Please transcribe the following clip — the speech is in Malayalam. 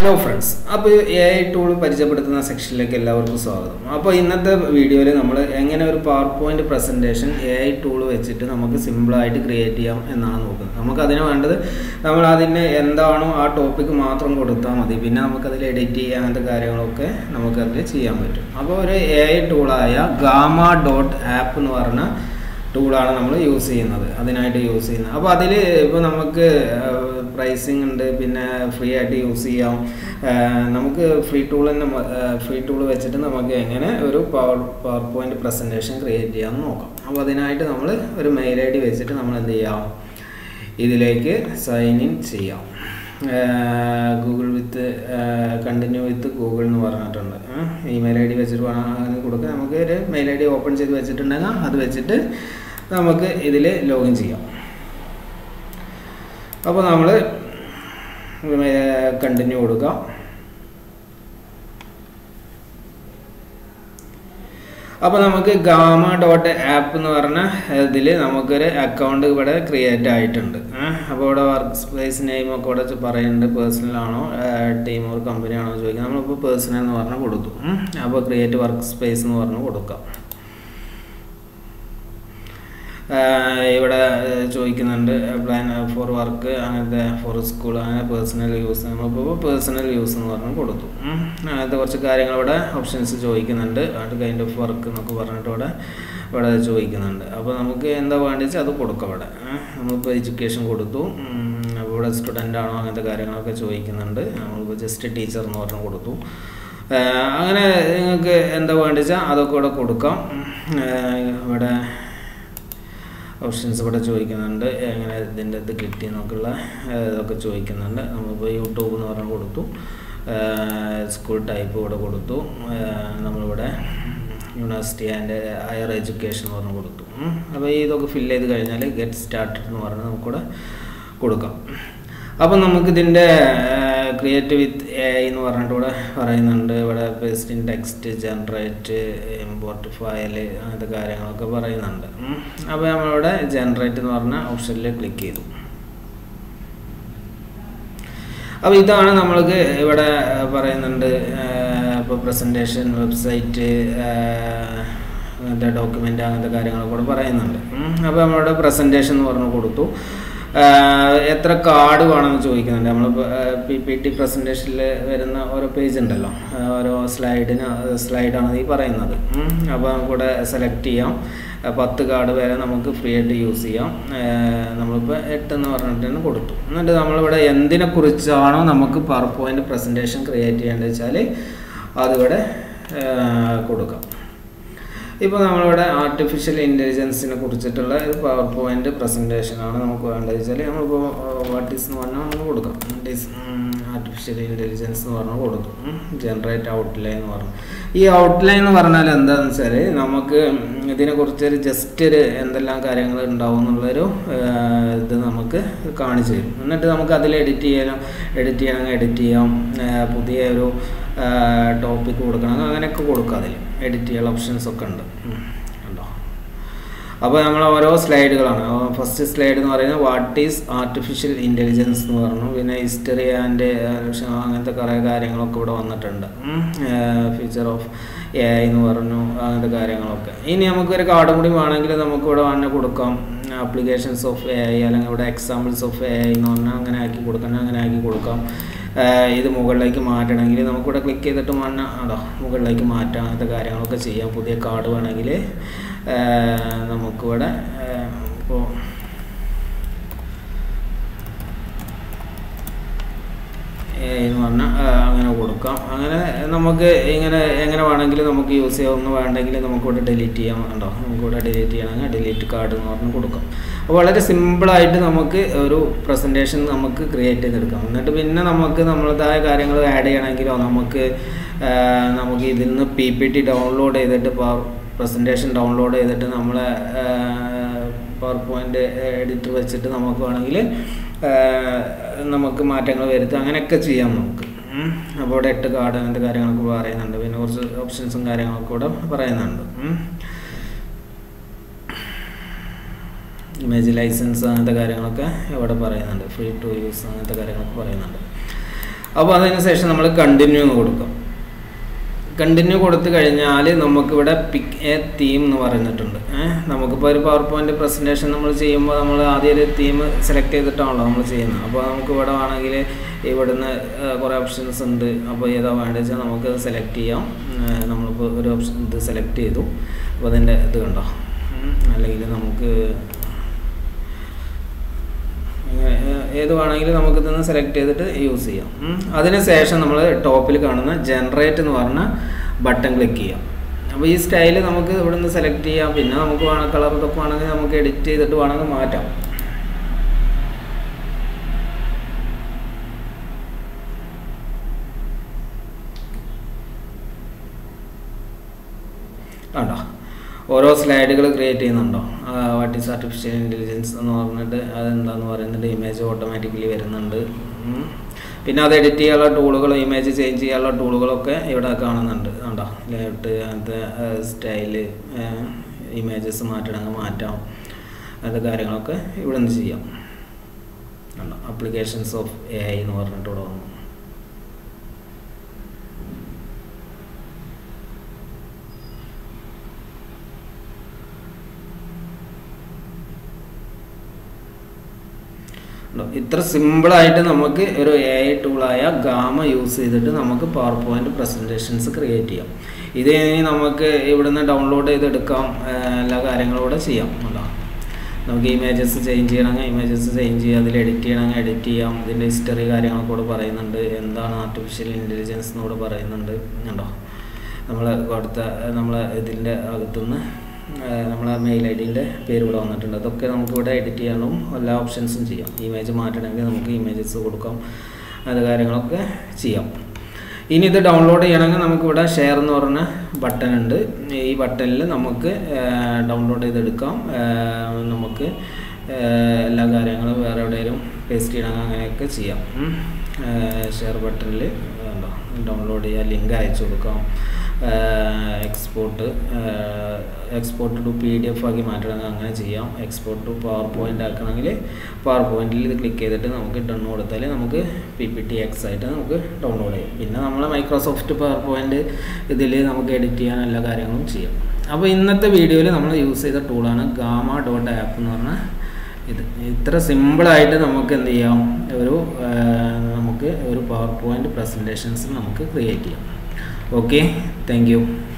ഹലോ ഫ്രണ്ട്സ് അപ്പോൾ എ ഐ ടൂൾ പരിചയപ്പെടുത്തുന്ന സെക്ഷനിലേക്ക് എല്ലാവർക്കും സ്വാഗതം അപ്പോൾ ഇന്നത്തെ വീഡിയോയിൽ നമ്മൾ എങ്ങനെ ഒരു PowerPoint presentation A I tool വെച്ചിട്ട് നമുക്ക് സിമ്പിളായിട്ട് ക്രിയേറ്റ് ചെയ്യാം എന്നാണ് നോക്കുന്നത് നമുക്ക് അതിന് വേണ്ടത് നമ്മൾ അതിന് എന്താണോ ആ ടോപ്പിക്ക് മാത്രം കൊടുത്താൽ മതി പിന്നെ നമുക്കതിൽ എഡിറ്റ് ചെയ്യുക അങ്ങനത്തെ കാര്യങ്ങളൊക്കെ നമുക്കതിൽ ചെയ്യാൻ പറ്റും അപ്പോൾ ഒരു എ ഐ ടൂളായ ഗാമ ഡോട്ട് ആപ്പ് എന്ന് പറഞ്ഞ ടൂളാണ് നമ്മൾ യൂസ് ചെയ്യുന്നത് അതിനായിട്ട് യൂസ് ചെയ്യുന്നത് അപ്പോൾ അതിൽ ഇപ്പോൾ നമുക്ക് പ്രൈസിങ് ഉണ്ട് പിന്നെ ഫ്രീ ആയിട്ട് യൂസ് ചെയ്യാം നമുക്ക് ഫ്രീ ടൂൾ തന്നെ ഫ്രീ ടൂൾ വെച്ചിട്ട് നമുക്ക് എങ്ങനെ ഒരു power PowerPoint presentation create ചെയ്യാമെന്ന് നോക്കാം അപ്പോൾ അതിനായിട്ട് നമ്മൾ ഒരു മെയിൽ ഐ ഡി വെച്ചിട്ട് നമ്മൾ എന്ത് ചെയ്യാം ഇതിലേക്ക് സൈൻ ഇൻ ചെയ്യാം Google with continue with Google എന്ന് പറഞ്ഞിട്ടുണ്ട് ഇമെയിൽ ഐ ഡി വെച്ചിട്ട് വേണം അങ്ങനെ കൊടുക്കുക നമുക്ക് ഒരു മെയിൽ ഐ ഡി ഓപ്പൺ ചെയ്ത് വെച്ചിട്ടുണ്ടെങ്കിൽ അത് വെച്ചിട്ട് നമുക്ക് ഇതിൽ ലോഗിൻ ചെയ്യാം അപ്പോൾ നമ്മൾ കണ്ടിന്യൂ കൊടുക്കാം അപ്പോൾ നമുക്ക് ഗാമ ഡോട്ട് ആപ്പ് എന്ന് പറഞ്ഞ ഇതിൽ നമുക്കൊരു അക്കൗണ്ട് ഇവിടെ ക്രിയേറ്റ് ആയിട്ടുണ്ട് അപ്പോൾ ഇവിടെ വർക്ക് സ്പേസ് നെയിം ഒക്കെ ഇവിടെ പറയുന്നുണ്ട് പേഴ്സണൽ ആണോ ടീം ഒരു കമ്പനി ആണോ ചോദിക്കുന്നത് നമ്മളിപ്പോൾ പേഴ്സണൽ എന്ന് പറഞ്ഞ് കൊടുത്തു അപ്പോൾ ക്രിയേറ്റ് വർക്ക് സ്പേസ് എന്ന് പറഞ്ഞ് കൊടുക്കാം ഇവിടെ ചോദിക്കുന്നുണ്ട് പ്ലാൻ ഫോർ വർക്ക് അങ്ങനത്തെ ഫോർ സ്കൂൾ അങ്ങനെ പേഴ്സണൽ യൂസ് നമ്മളിപ്പോൾ പേഴ്സണൽ യൂസ് എന്ന് പറഞ്ഞ് കൊടുത്തു അങ്ങനത്തെ കുറച്ച് കാര്യങ്ങൾ ഇവിടെ ഓപ്ഷൻസ് ചോദിക്കുന്നുണ്ട് അത് കൈൻഡ് ഓഫ് വർക്ക് എന്നൊക്കെ പറഞ്ഞിട്ട് ഇവിടെ ഇവിടെ ചോദിക്കുന്നുണ്ട് അപ്പോൾ നമുക്ക് എന്താ വേണ്ടിച്ച് അത് കൊടുക്കാം ഇവിടെ നമ്മളിപ്പോൾ എഡ്യൂക്കേഷൻ കൊടുത്തു അപ്പോൾ ഇവിടെ സ്റ്റുഡൻ്റ് ആണോ അങ്ങനത്തെ കാര്യങ്ങളൊക്കെ ചോദിക്കുന്നുണ്ട് നമ്മളിപ്പോൾ ജസ്റ്റ് ടീച്ചർ എന്ന് പറഞ്ഞ് കൊടുത്തു അങ്ങനെ നിങ്ങൾക്ക് എന്താ വേണ്ടിച്ചാൽ അതൊക്കെ ഇവിടെ കൊടുക്കാം ഇവിടെ ഓപ്ഷൻസ് ഇവിടെ ചോദിക്കുന്നുണ്ട് എങ്ങനെ ഇതിൻ്റെ ഇത് കിട്ടി എന്നൊക്കെയുള്ള ഇതൊക്കെ ചോദിക്കുന്നുണ്ട് നമ്മളിപ്പോൾ യൂട്യൂബ് എന്ന് പറഞ്ഞ് കൊടുത്തു സ്കൂൾ ടൈപ്പ് ഇവിടെ കൊടുത്തു നമ്മളിവിടെ യൂണിവേഴ്സിറ്റി ആൻഡ് ഹയർ എഡ്യൂക്കേഷൻ എന്ന് പറഞ്ഞ് കൊടുത്തു അപ്പോൾ ഇതൊക്കെ ഫില്ല് ചെയ്ത് കഴിഞ്ഞാൽ ഗെറ്റ് സ്റ്റാർട്ടഡ് എന്ന് പറഞ്ഞ് നമുക്കിവിടെ കൊടുക്കാം അപ്പം നമുക്കിതിൻ്റെ ക്രിയേറ്റ് വിത്ത് എ ഐ എന്ന് പറഞ്ഞിട്ട് ഇവിടെ പറയുന്നുണ്ട് ഇവിടെ paste in text generate import file അങ്ങനത്തെ കാര്യങ്ങളൊക്കെ പറയുന്നുണ്ട് അപ്പോൾ നമ്മളിവിടെ ജനറേറ്റ് എന്ന് പറഞ്ഞ ഓപ്ഷനിൽ ക്ലിക്ക് ചെയ്തു അപ്പോൾ ഇതാണ് നമ്മൾക്ക് ഇവിടെ പറയുന്നുണ്ട് ഇപ്പോൾ പ്രസൻറ്റേഷൻ വെബ്സൈറ്റ് അങ്ങനത്തെ ഡോക്യുമെൻ്റ് അങ്ങനത്തെ കാര്യങ്ങളൊക്കെ കൂടെ പറയുന്നുണ്ട് അപ്പോൾ നമ്മളുടെ പ്രസൻറ്റേഷൻ എന്ന് പറഞ്ഞ് കൊടുത്തു എത്ര കാർഡ് വേണമെന്ന് ചോദിക്കുന്നുണ്ട് നമ്മൾ പി പി ടി പ്രസൻറ്റേഷനിൽ വരുന്ന ഓരോ പേജ് ഉണ്ടല്ലോ ഓരോ സ്ലൈഡിന് സ്ലൈഡാണ് ഈ പറയുന്നത് അപ്പോൾ നമുക്കിവിടെ സെലക്ട് ചെയ്യാം പത്ത് കാർഡ് വരെ നമുക്ക് ഫ്രീ ആയിട്ട് യൂസ് ചെയ്യാം നമ്മളിപ്പോൾ എട്ട് എന്ന് പറഞ്ഞിട്ട് കൊടുത്തു എന്നിട്ട് നമ്മളിവിടെ എന്തിനെ കുറിച്ചാണോ നമുക്ക് പവർ പോയിൻ്റ് പ്രസൻറ്റേഷൻ ക്രിയേറ്റ് ചെയ്യേണ്ടത് വെച്ചാൽ അതിവിടെ കൊടുക്കാം ഇപ്പോൾ നമ്മളിവിടെ ആർട്ടിഫിഷ്യൽ ഇൻ്റലിജൻസിനെ കുറിച്ചിട്ടുള്ള ഒരു പവർ പോയിൻ്റ് പ്രസൻറ്റേഷനാണ് നമുക്ക് വേണ്ടത് വെച്ചാൽ നമ്മളിപ്പോൾ വാട്ട് ഈസ് എന്ന് പറഞ്ഞാൽ നമ്മൾ കൊടുക്കാം വാട്ട് ഈസ് ആർട്ടിഫിഷ്യൽ ഇൻ്റലിജൻസ് എന്ന് പറഞ്ഞാൽ കൊടുത്തു ജനറേറ്റ് ഔട്ട്ലൈൻ എന്ന് പറഞ്ഞു ഈ ഔട്ട്ലൈൻ എന്ന് പറഞ്ഞാൽ എന്താണെന്ന് വെച്ചാൽ നമുക്ക് ഇതിനെക്കുറിച്ച് ഒരു ജസ്റ്റ് ഒരു എന്തെല്ലാം കാര്യങ്ങൾ ഉണ്ടാവും എന്നുള്ളൊരു ഇത് നമുക്ക് കാണിച്ചു തരും എന്നിട്ട് നമുക്ക് അതിൽ എഡിറ്റ് ചെയ്യാനോ എഡിറ്റ് ചെയ്യണമെങ്കിൽ എഡിറ്റ് ചെയ്യാം പുതിയ ഒരു ടോപ്പിക്ക് കൊടുക്കണം അങ്ങനെയൊക്കെ കൊടുക്കാം അതിൽ എഡിറ്റ് ചെയ്യാൻ ഓപ്ഷൻസ് ഒക്കെ ഉണ്ട് ഉണ്ടോ അപ്പോൾ നമ്മൾ ഓരോ സ്ലൈഡുകളാണ് ഫസ്റ്റ് സ്ലൈഡ് എന്ന് പറയുന്നത് വാട്ട് ഈസ് ആർട്ടിഫിഷ്യൽ ഇൻ്റലിജൻസ് എന്ന് പറഞ്ഞു പിന്നെ ഹിസ്റ്ററി ആൻഡ് അങ്ങനത്തെ കുറേ കാര്യങ്ങളൊക്കെ ഇവിടെ വന്നിട്ടുണ്ട് ഫ്യൂച്ചർ ഓഫ് എ ഐ എന്ന് പറഞ്ഞു അങ്ങനത്തെ കാര്യങ്ങളൊക്കെ ഇനി നമുക്കൊരു കാർഡും കൂടി വേണമെങ്കിൽ നമുക്ക് ഇവിടെ തന്നെ കൊടുക്കാം ആപ്ലിക്കേഷൻസ് ഓഫ് എ ഐ അല്ലെങ്കിൽ ഇവിടെ എക്സാമ്പിൾസ് ഓഫ് എ ഐ എന്ന് പറഞ്ഞാൽ അങ്ങനെ ആക്കി കൊടുക്കണം അങ്ങനെ ആക്കി കൊടുക്കാം ഇത് മുകളിലേക്ക് മാറ്റണമെങ്കിൽ നമുക്കിവിടെ ക്ലിക്ക് ചെയ്തിട്ട് വേണം അതോ മുകളിലേക്ക് മാറ്റാം അങ്ങനത്തെ കാര്യങ്ങളൊക്കെ ചെയ്യാം പുതിയ കാർഡ് വേണമെങ്കിൽ നമുക്കിവിടെ ഇപ്പോൾ എന്ന് പറഞ്ഞാൽ അങ്ങനെ കൊടുക്കാം അങ്ങനെ നമുക്ക് ഇങ്ങനെ എങ്ങനെ വേണമെങ്കിലും നമുക്ക് യൂസ് ചെയ്യാം ഒന്ന് വേണ്ടെങ്കിൽ നമുക്കിവിടെ ഡിലീറ്റ് ചെയ്യാം ഉണ്ടോ നമുക്കിവിടെ ഡിലീറ്റ് ചെയ്യണമെങ്കിൽ ഡിലീറ്റ് കാർഡ് എന്ന് പറഞ്ഞ് കൊടുക്കാം അപ്പോൾ വളരെ സിമ്പിളായിട്ട് നമുക്ക് ഒരു പ്രസൻറ്റേഷൻ നമുക്ക് ക്രിയേറ്റ് ചെയ്തെടുക്കാം എന്നിട്ട് പിന്നെ നമുക്ക് നമ്മളതായ കാര്യങ്ങൾ ആഡ് ചെയ്യണമെങ്കിലോ നമുക്ക് നമുക്ക് ഇതിൽ നിന്ന് പി പി ടി ഡൗൺലോഡ് ചെയ്തിട്ട് പവർ പ്രസൻറ്റേഷൻ ഡൗൺലോഡ് ചെയ്തിട്ട് നമ്മൾ പവർ പോയിൻ്റ് എഡിറ്റർ വെച്ചിട്ട് നമുക്ക് വേണമെങ്കിൽ നമുക്ക് മാറ്റങ്ങൾ വരുത്തുക അങ്ങനെയൊക്കെ ചെയ്യാം നമുക്ക് അപ്പോൾ ഇവിടെ എട്ട് കാർഡ് അങ്ങനത്തെ കാര്യങ്ങളൊക്കെ പറയുന്നുണ്ട് പിന്നെ കുറച്ച് ഓപ്ഷൻസും കാര്യങ്ങളൊക്കെ ഇവിടെ പറയുന്നുണ്ട് ഇമേജ് ലൈസൻസ് അങ്ങനത്തെ കാര്യങ്ങളൊക്കെ ഇവിടെ പറയുന്നുണ്ട് ഫ്രീ ടു യൂസ് അങ്ങനത്തെ കാര്യങ്ങളൊക്കെ പറയുന്നുണ്ട് അപ്പോൾ അതിന് ശേഷം നമ്മൾ കണ്ടിന്യൂ എന്ന് കൊടുക്കും കണ്ടിന്യൂ കൊടുത്തു കഴിഞ്ഞാൽ നമുക്കിവിടെ പിക്ക് എ തീം എന്ന് പറഞ്ഞിട്ടുണ്ട് ഏഹ് നമുക്കിപ്പോൾ ഒരു പവർ പോയിന്റ് പ്രസൻറ്റേഷൻ നമ്മൾ ചെയ്യുമ്പോൾ നമ്മൾ ആദ്യം ഒരു തീം സെലക്ട് ചെയ്തിട്ടാണല്ലോ നമ്മൾ ചെയ്യുന്നത് അപ്പോൾ നമുക്ക് ഇവിടെ വേണമെങ്കിൽ ഇവിടുന്ന് ഏഹ്, കുറേ ഓപ്ഷൻസ് ഉണ്ട് അപ്പോൾ ഏതാ വേണ്ടത് വെച്ചാൽ നമുക്ക് സെലക്ട് ചെയ്യാം ഏഹ്, നമ്മളിപ്പോൾ ഒരു ഓപ്ഷൻ ഇത് സെലക്ട് ചെയ്തു അപ്പോൾ അതിൻ്റെ ഇത് കണ്ടോ ഉം, അല്ലെങ്കിൽ നമുക്ക് ഏഹ് ഏത് വേണമെങ്കിലും നമുക്ക് ഇതൊന്ന് സെലക്ട് ചെയ്തിട്ട് യൂസ് ചെയ്യാം ഉം. അതിന് ശേഷം നമ്മൾ ടോപ്പിൽ കാണുന്ന ജനറേറ്റ് എന്ന് പറഞ്ഞ ബട്ടൺ ക്ലിക്ക് ചെയ്യാം അപ്പോൾ ഈ സ്റ്റൈൽ നമുക്ക് ഇവിടെ നിന്ന് സെലക്ട് ചെയ്യാം പിന്നെ നമുക്ക് വേണം കളർ ഇതൊക്കെ വേണമെങ്കിൽ നമുക്ക് എഡിറ്റ് ചെയ്തിട്ട് വേണമെങ്കിൽ മാറ്റാം കണ്ടോ ഓരോ സ്ലൈഡുകൾ ക്രിയേറ്റ് ചെയ്യുന്നുണ്ടോ വാട്ട് ഈസ് ആർട്ടിഫിഷ്യൽ ഇൻ്റലിജൻസ് എന്ന് പറഞ്ഞിട്ട് അതെന്താന്ന് പറയുന്നുണ്ട് ഇമേജ് ഓട്ടോമാറ്റിക്കലി വരുന്നുണ്ട് ഉം. പിന്നെ അത് എഡിറ്റ് ചെയ്യാനുള്ള ടൂളുകൾ ഇമേജ് ചേഞ്ച് ചെയ്യാനുള്ള ടൂളുകളൊക്കെ ഇവിടെ കാണുന്നുണ്ട് കണ്ടോ ലേഔട്ട് അങ്ങനത്തെ സ്റ്റൈല് ഇമേജസ് മാറ്റണമെങ്കിൽ മാറ്റാം അങ്ങനത്തെ കാര്യങ്ങളൊക്കെ ഇവിടെ നിന്ന് ചെയ്യാം കണ്ടോ അപ്ലിക്കേഷൻസ് ഓഫ് എ ഐ എന്ന് പറഞ്ഞിട്ട് ഇവിടെ വന്നു ഉണ്ടോ? ഇത്ര സിമ്പിളായിട്ട് നമുക്ക് ഒരു എ ഐ ടൂളായ ഗാമ യൂസ് ചെയ്തിട്ട് നമുക്ക് പവർ പോയിന്റ് പ്രസൻറ്റേഷൻസ് ക്രിയേറ്റ് ചെയ്യാം ഇത് ഇനി നമുക്ക് ഇവിടുന്ന് ഡൗൺലോഡ് ചെയ്തെടുക്കാം ഏഹ് എല്ലാ കാര്യങ്ങളും കൂടെ ചെയ്യാം ഉണ്ടോ നമുക്ക് ഇമേജസ് ചേഞ്ച് ചെയ്യണമെങ്കിൽ ഇമേജസ് ചേഞ്ച് ചെയ്യാം അതിൽ എഡിറ്റ് ചെയ്യണമെങ്കിൽ എഡിറ്റ് ചെയ്യാം ഇതിൻ്റെ ഹിസ്റ്ററി കാര്യങ്ങളൊക്കെ കൂടെ പറയുന്നുണ്ട് എന്താണ് ആർട്ടിഫിഷ്യൽ ഇൻ്റലിജൻസ് എന്നൂടെ പറയുന്നുണ്ട് ഉണ്ടോ നമ്മൾ കൊടുത്ത നമ്മൾ ഇതിൻ്റെ അകത്തുനിന്ന് നമ്മളെ മെയിൽ ഐ ഡിൻ്റെ പേര് ഇവിടെ വന്നിട്ടുണ്ട് അതൊക്കെ നമുക്കിവിടെ എഡിറ്റ് ചെയ്യാനും എല്ലാ ഓപ്ഷൻസും ചെയ്യാം ഇമേജ് മാറ്റണമെങ്കിൽ നമുക്ക് ഇമേജസ് കൊടുക്കാം അത് കാര്യങ്ങളൊക്കെ ചെയ്യാം ഇനി ഇത് ഡൗൺലോഡ് ചെയ്യണമെങ്കിൽ നമുക്കിവിടെ ഷെയർ എന്ന് പറഞ്ഞ ബട്ടൺ ഉണ്ട് ഈ ബട്ടണിൽ നമുക്ക് ഡൗൺലോഡ് ചെയ്തെടുക്കാം ഏഹ് നമുക്ക് ഏഹ് എല്ലാ കാര്യങ്ങളും വേറെ എവിടെയെങ്കിലും പേസ്റ്റ് ചെയ്യണമെങ്കിൽ അങ്ങനെയൊക്കെ ചെയ്യാം ഷെയർ ബട്ടണിൽ ഡൗൺലോഡ് ചെയ്യാം ലിങ്ക് അയച്ചു കൊടുക്കാം export export to P D F ആക്കി മാറ്റണമെങ്കിൽ അങ്ങനെ ചെയ്യാം എക്സ്പോർട്ട് ടു പവർ പോയിൻ്റ് ആക്കണമെങ്കിൽ പവർ പോയിന്റിൽ ഇത് ക്ലിക്ക് ചെയ്തിട്ട് നമുക്ക് ഡൺ കൊടുത്താൽ നമുക്ക് പി പി ടി എക്സ് ആയിട്ട് നമുക്ക് ഡൗൺലോഡ് ചെയ്യാം പിന്നെ നമ്മൾ മൈക്രോസോഫ്റ്റ് പവർ പോയിന്റ് ഇതിൽ നമുക്ക് എഡിറ്റ് ചെയ്യാൻ എല്ലാ കാര്യങ്ങളും ചെയ്യാം അപ്പോൾ ഇന്നത്തെ വീഡിയോയിൽ നമ്മൾ യൂസ് ചെയ്ത ടൂളാണ് ഗാമ ഡോട്ട് ആപ്പ് എന്ന് പറഞ്ഞ ഇത് ഇത്ര സിമ്പിളായിട്ട് നമുക്ക് എന്ത് ചെയ്യാം ഒരു ആ, നമുക്ക് ഒരു പവർ പോയിന്റ് പ്രസൻറ്റേഷൻസ് നമുക്ക് ക്രിയേറ്റ് ചെയ്യാം ഓക്കെ താങ്ക് യു